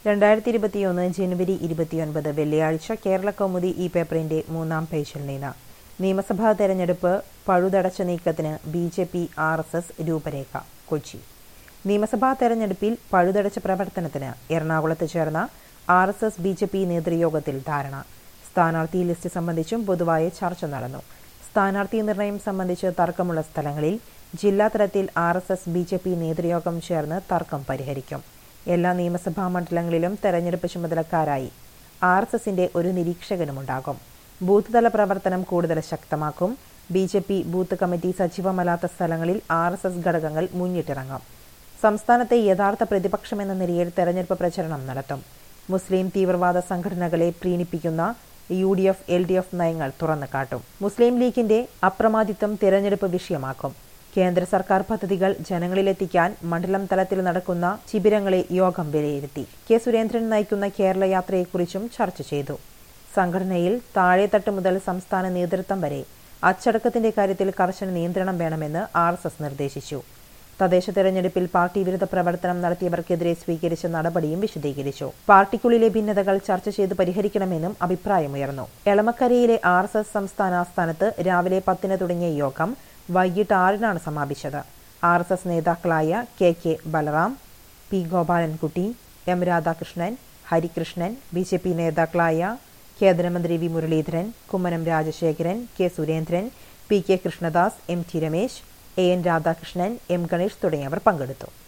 രണ്ടായിരത്തി ഇരുപത്തിയൊന്ന് ജനുവരി ഇരുപത്തിയൊൻപത് വെള്ളിയാഴ്ച കേരള കൗമുദി ഈ പേപ്പറിന്റെ മൂന്നാം പേജിൽ നിന്ന് നിയമസഭാ തെരഞ്ഞെടുപ്പ് പഴുതടച്ച നീക്കത്തിന് B J P R S S രൂപരേഖ കൊച്ചി നിയമസഭാ തെരഞ്ഞെടുപ്പിൽ പഴുതടച്ച പ്രവർത്തനത്തിന് എറണാകുളത്ത് ചേർന്ന R S S B J P നേതൃയോഗത്തിൽ ധാരണ സ്ഥാനാർത്ഥി ലിസ്റ്റ് സംബന്ധിച്ചും പൊതുവായ ചർച്ച നടന്നു സ്ഥാനാർത്ഥി നിർണയം സംബന്ധിച്ച് തർക്കമുള്ള സ്ഥലങ്ങളിൽ ജില്ലാ തലത്തിൽ R S S B J P നേതൃയോഗം ചേർന്ന് തർക്കം പരിഹരിക്കും എല്ലാ നിയമസഭാ മണ്ഡലങ്ങളിലും തെരഞ്ഞെടുപ്പ് ചുമതലക്കാരായി ആർ എസ് എസിന്റെ ഒരു നിരീക്ഷകനുമുണ്ടാകും ബൂത്ത് തല പ്രവർത്തനം കൂടുതൽ ശക്തമാക്കും B J P booth committee സജീവമല്ലാത്ത സ്ഥലങ്ങളിൽ ആർ എസ് എസ് ഘടകങ്ങൾ മുന്നിട്ടിറങ്ങും സംസ്ഥാനത്തെ യഥാർത്ഥ പ്രതിപക്ഷമെന്ന നിലയിൽ തെരഞ്ഞെടുപ്പ് പ്രചരണം നടത്തും മുസ്ലിം തീവ്രവാദ സംഘടനകളെ പ്രീണിപ്പിക്കുന്ന U D F L D F നയങ്ങൾ തുറന്നു കാട്ടും മുസ്ലിം ലീഗിന്റെ അപ്രമാദിത്വം തിരഞ്ഞെടുപ്പ് വിഷയമാക്കും കേന്ദ്ര സർക്കാർ പദ്ധതികൾ ജനങ്ങളിലെത്തിക്കാൻ മണ്ഡലം തലത്തിൽ നടക്കുന്ന ശിബിരങ്ങളെ യോഗം വിലയിരുത്തി കെ സുരേന്ദ്രൻ നയിക്കുന്ന കേരള യാത്രയെക്കുറിച്ചും ചർച്ച ചെയ്തു സംഘടനയിൽ താഴെത്തട്ട് മുതൽ സംസ്ഥാന നേതൃത്വം വരെ അച്ചടക്കത്തിന്റെ കാര്യത്തിൽ കർശന നിയന്ത്രണം വേണമെന്ന് ആർ എസ് എസ് നിർദ്ദേശിച്ചു തദ്ദേശ തെരഞ്ഞെടുപ്പിൽ പാർട്ടി വിരുദ്ധ പ്രവർത്തനം നടത്തിയവർക്കെതിരെ സ്വീകരിച്ച നടപടിയും വിശദീകരിച്ചു പാർട്ടിക്കുള്ളിലെ ഭിന്നതകൾ ചർച്ച ചെയ്ത് പരിഹരിക്കണമെന്നും അഭിപ്രായമുയർന്നു എളമക്കരയിലെ ആർ എസ് എസ് സംസ്ഥാന ആസ്ഥാനത്ത് രാവിലെ പത്തിന് തുടങ്ങിയ യോഗം വൈകിട്ട് ആറിനാണ് സമാപിച്ചത് ആർ എസ് എസ് നേതാക്കളായ K K Balaram P Gopalankutty M Radhakrishnan Harikrishnan B J P നേതാക്കളായ കേന്ദ്രമന്ത്രി V Muraleedharan Kummanam Rajasekharan K Surendran P K Krishnadas M T Ramesh A N Radhakrishnan M Ganesh തുടങ്ങിയവർ പങ്കെടുത്തു